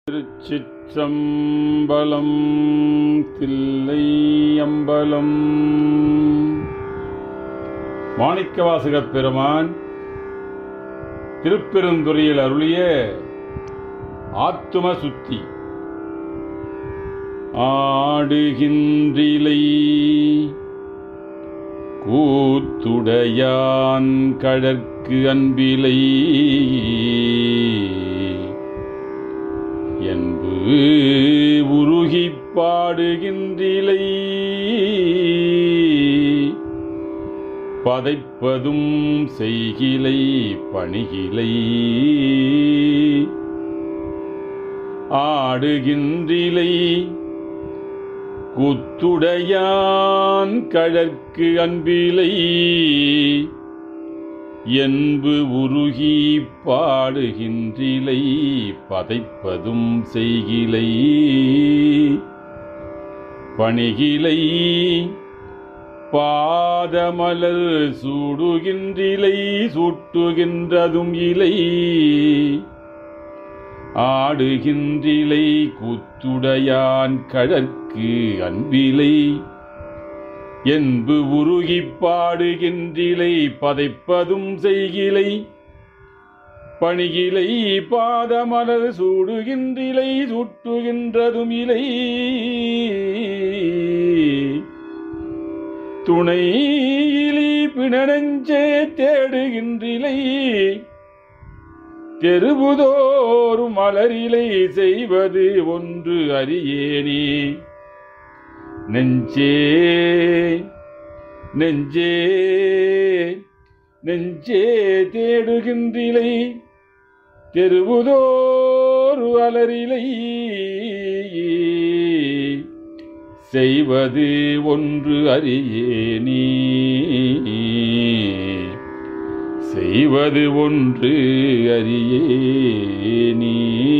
திருச்சிற்றம்பலம் தில்லை அம்பலம் மாணிக்கவாசகப் பெருமான் திருப்பெருந்துறையில் அருளிய ஆத்தும சுத்தி ஆடுகின்றிலை கூத்துடையான் கழற்கு அன்பிலை என்பு உருகிப் பாடுகின்றிலை பதைப்பதும் செய்கிலை பணிகிலை ஆடுகின்றிலை குத்துடையான் கழற்கு அன்பிலை என்பு உருகி பாடுகின்றிலை பதைப்பதும் செய்கிலை பணிகிலை பாதமலர் சூடுகின்றிலை சூட்டுகின்றதும் இலை ஆடுகின்றிலை கூத்துடையான் கழற்கு அன்பிலை என்பு உருகிப் பாடுகின்றிலை பதைப்பதும் செய்கிலை பணிகிலை பாதமலர் சூடுகின்றிலை சுட்டுகின்றதும் இலை துணையிலி பிணனஞ்சே தேடுகின்றிலை தெருவுதோறும் மலரிலை செய்வது ஒன்று அறியேனே நெஞ்சே நெஞ்சே நெஞ்சே தேடுகின்றிலை தெருவுதோறு அலரிலை செய்வது ஒன்று அறியேனே செய்வது ஒன்று அறியேனே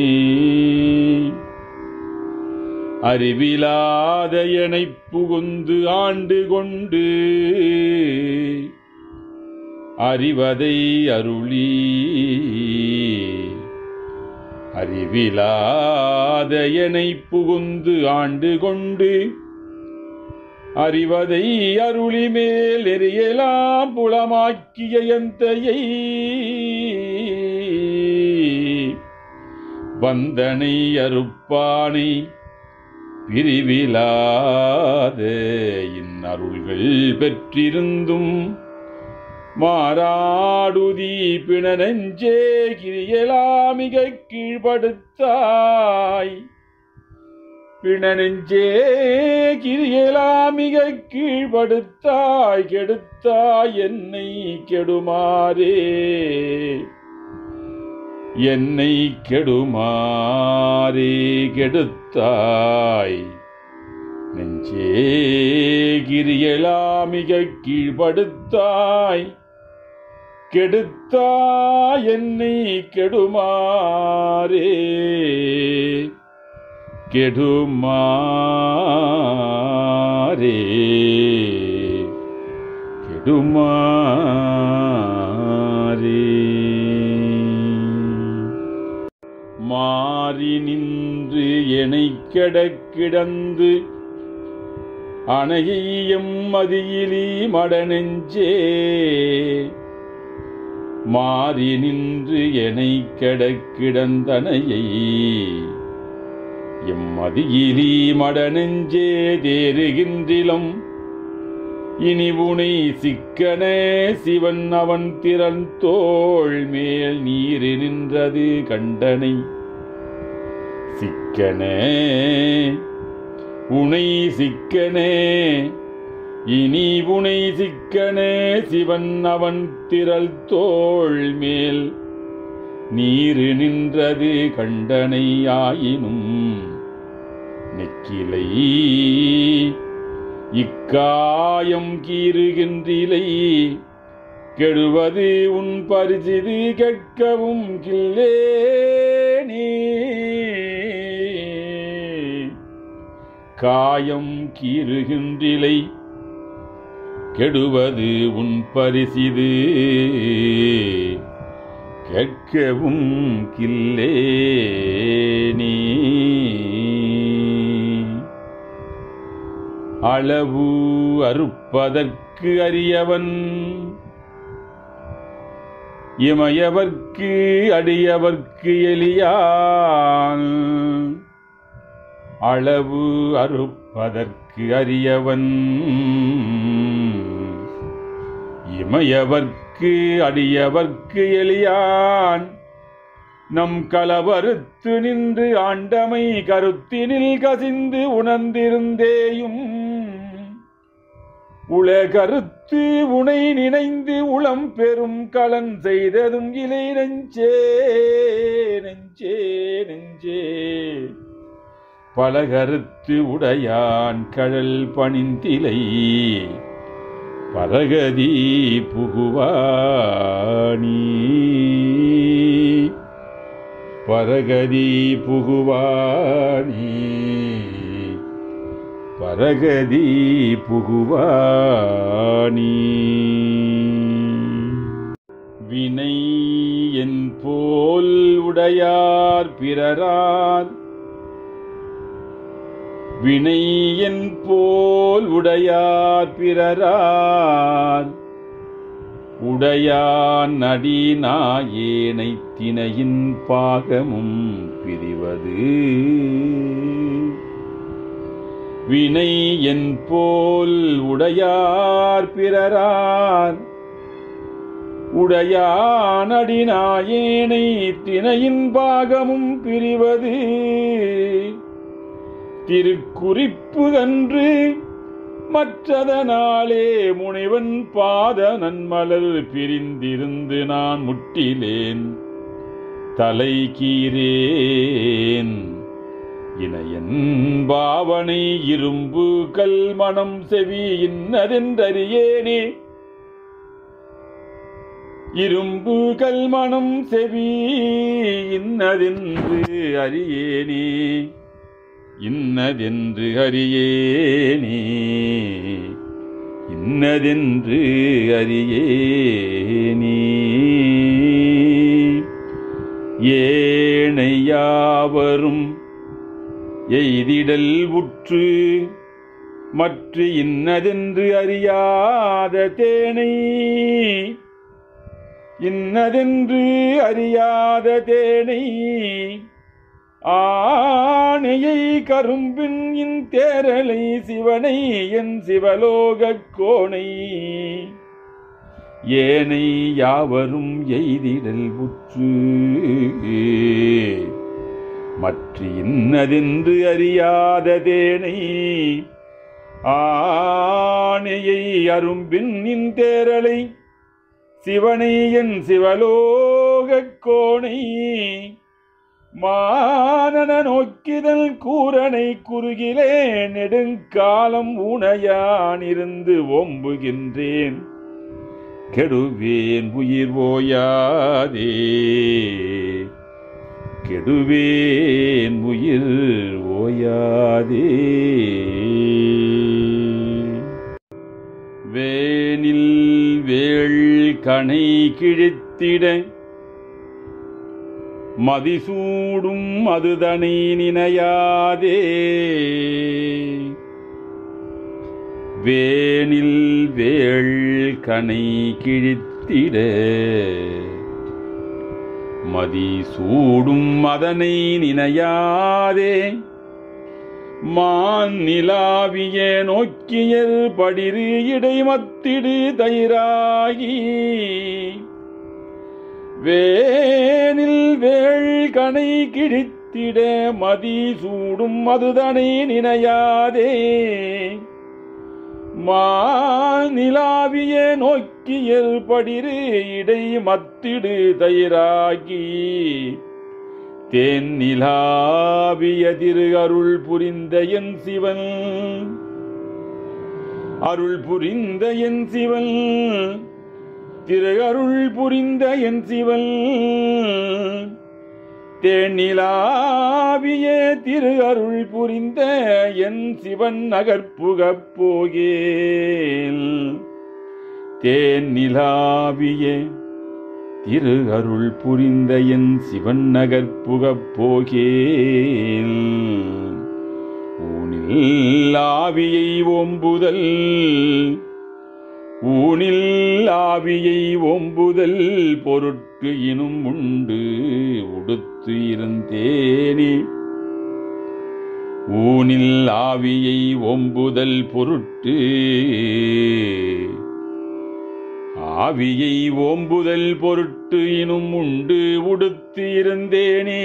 அறிவிலாத எனைப் புகுந்து ஆண்டு கொண்டு அறிவதை அருளி அறிவிலாத எனைப் புகுந்து ஆண்டு கொண்டு அறிவதை அருளி மேல் எரியலாம் புலமாக்கிய எந்தையை வந்தனை அறுப்பானை பிரிவிலாத இன்னருள்கள் பெற்றிருந்தும் மாறாடுதி பிணனஞ்சே கிரியலாமிக கீழ்படுத்தாய் பிணனெஞ்சே கிரியலாமிக கீழ்படுத்தாய் கெடுத்தாய் என்னை கெடுமாறே என்னை கெடுமாறே கெடுத்தாய் நெஞ்சே கிரியலாமிக கீழ்படுத்தாய் கெடுத்தாய் என்னை கெடுமாறே கெடுமாறே கெடுமாறே மாறி நின்று எனை கிடக்கிடந்து அணையம் மதியிலி மடநெஞ்சே மாறி நின்று எனை கிடக்கிடந்தனையை எம்மதியிலி மடநெஞ்சே தேறுகின்றிலம் இனி உனை சிக்கன சிவன் அவன் திறன் தோள் மேல் நீரு நின்றது கண்டனை சிக்கனே உனை சிக்கனே இனி உனை சிக்கனே சிவன் அவன் திரள் தோள் மேல் நீரு நின்றது கண்டனை ஆயினும் நெக்கிலை இக்காயம் கீறுகின்றிலை கெடுவது உன் பரிசிது கேட்கவும் கில்லேனே காயம் கீறுகின்றிலை கெடுவது உன் பரிசிது கேட்கவும் கில்லே நீ அளவு அறுப்பதற்கு அரியவன் இமையவர்க்கு அடியவர்க்கு எளியான் அளவு அறுப்பதற்கு அரியவன் இமையவர்க்கு அடியவர்க்கு எளியான் நம் களவறுத்து நின்று ஆண்டமை கருத்தினில் கசிந்து உணர்ந்திருந்தேயும் உலகருத்து உனை நினைந்து உளம் பெரும் களன் செய்ததும் இலை நெஞ்சே நெஞ்சே நெஞ்சே பலகருத்து உடையான் கழல் பணிந்திலை பரகதி புகுவாணி பரகதி புகுவாணி பரகதி புகுவாணி வினை என் போல் உடையார் பிறரார் வினை என் போல் உடையார் பிறரார் உடையான் அடி நாயேனை தினையின் பாகமும் பிரிவது வினை என் போல் உடையார் பிறரார் உடையான் அடி நாயேனை தினையின் பாகமும் பிரிவது திருக்குறிப்பு அன்று மற்றதனாலே முனிவன் பாத நன்மலர் பிரிந்திருந்து நான் முட்டிலேன் தலை கீரேன் இணையன் பாவனை இரும்பு கல் மனம் செவி இன்னதென்றறியேனே இரும்பு கல் மனம் செவி இன்னதென்று அறியேனே இன்னதென்று அறியேனே இன்னதென்று அறியேனே ஏனையாவரும் எய்திடல் உற்று மற்ற இன்னதென்று அறியாத தேனை இன்னதென்று அறியாத தேனை ஆணையை கரும்பின் இன் தேரலை சிவனை என் சிவலோகக் கோணை ஏனை யாவரும் எய்திடல் உற்று மற்ற இன்னதென்று அறியாத தேனை ஆணையை அரும்பின் இன் தேரலை சிவனை என் சிவலோகக் கோணை மானன நோக்கிதல் கூரனை குறுகிலே நெடுங்காலம் உணையான் இருந்து ஓம்புகின்றேன் கெடுவேன் உயிர் ஓயாதே கெடுவேன் உயிர் ஓயாதே வேனில் வேள் கணை கிழித்திட மதிசூடும் அதுதனை நினையாதே வேனில் வேள் கனை கிழித்திட மதிசூடும் அதனை நினையாதே மான் நிலாவிய நோக்கியர் படிரு இடைமத்திடு தயிராகி வேனில் வேள் கனை கிழித்திட மதி சூடும் அதுதனை நினையாதே மாநிலாவிய நோக்கியல் படிரு இடை மத்திடு தயிராகி தேன் நிலாவிய திரு அருள் புரிந்த என் சிவன் அருள் புரிந்த என் சிவன் திரு அருள் புரிந்த என் சிவன் தேனிலாவிய திரு அருள் புரிந்த என் சிவன் நகர்ப்புகப் போகேல் தேனிலாவிய திரு அருள் புரிந்த என் சிவன் நகர்ப்புகப் போகேல் ஊனில் ஆவியை ஓம்புதல் ஊனில் ஆவியை ஓம்புதல் பொருட்டு இனும் உண்டு உடுத்து இருந்தேனே ஊனில் ஆவியை ஓம்புதல் பொருட்டு ஆவியை ஓம்புதல் பொருட்டு இனும் உண்டு உடுத்து இருந்தேனே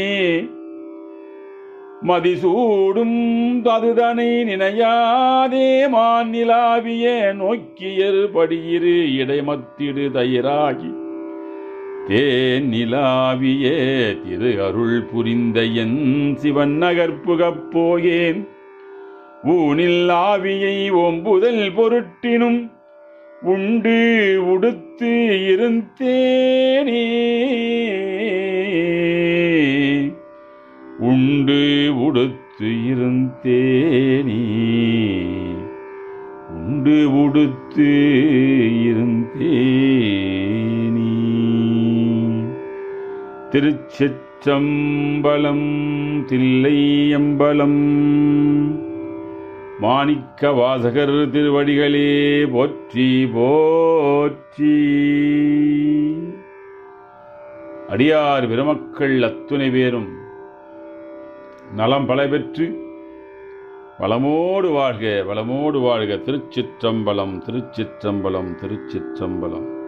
மதிசூடும் அதுதனை நினையாதே மாநிலாவிய நோக்கியர் படியிரு இடைமத்திடு தயிராகி தேன் நிலாவிய திரு அருள் புரிந்த என் சிவன் நகர்ப்புகப் போயேன் ஊனில் ஆவியை ஓம்புதல் பொருட்டினும் உண்டு உடுத்து இருந்தேனே உண்டு உடுத்து இருந்தேனே உண்டு உடுத்து இருந்தேனே திருச்சிற்றம்பலம் தில்லையம்பலம் மாணிக்க வாசகர் திருவடிகளே போற்றி போற்றி அடியார் பெருமக்கள் அத்துணை பேரும் நலம் பல பெற்று வளமோடு வாழ்க வளமோடு வாழ்க திருச்சிற்றம்பலம் திருச்சிற்றம்பலம் திருச்சிற்றம்பலம்